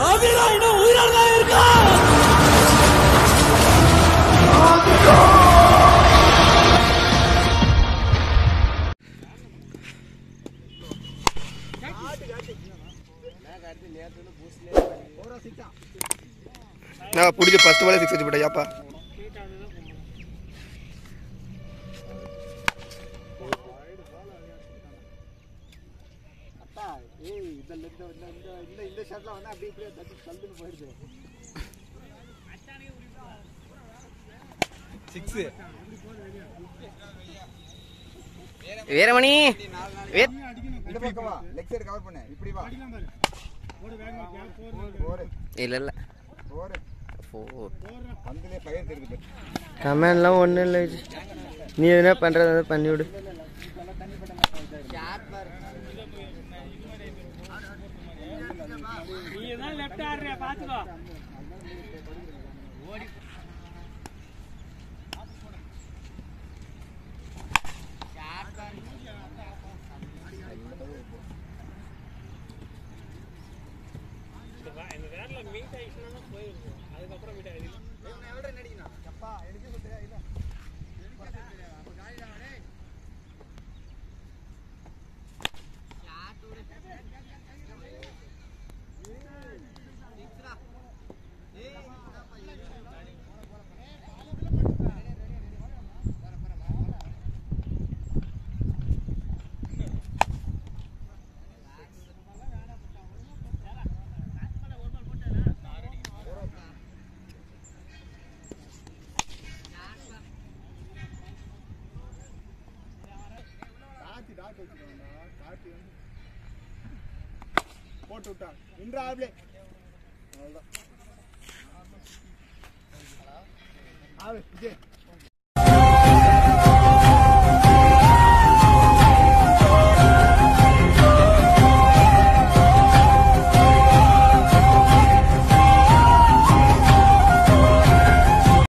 ஆதிரா இன்னும் உயிரோட தான் இருக்கா நான் பிடிச்ச ஃபர்ஸ்ட் பாலே சிக்ஸ் வச்சு போட்டேன் ஏப்பா அப்பா ஏய் இந்த இந்த இந்த இந்த இந்த இந்த ஷர்ட்லாம் வந்து அப்படியே இப்படியே தச்சு தள்ளுன்னு போயிடுது வீரமணி வீர இந்த பக்கம் வா லெக் சைடு கவர் பண்ணு இப்படி வா போரு இல்லை இல்லை போரு ஃபோர் பந்திலே பயிர் தெரியுது கமெண்ட்லாம் ஒன்றும் இல்லை நீ எதுனா பண்ணுறது பண்ணி விடு நீ தான் லெஃப்ட் ஆடுறியா பாத்துக்கோ காத்தி டாட் வச்சுக்கோண்டா காத்தி வந்து போட்டு விட்டான் நின்ற ஆப்லே அவ்வளோதான் ஆவு விஜய்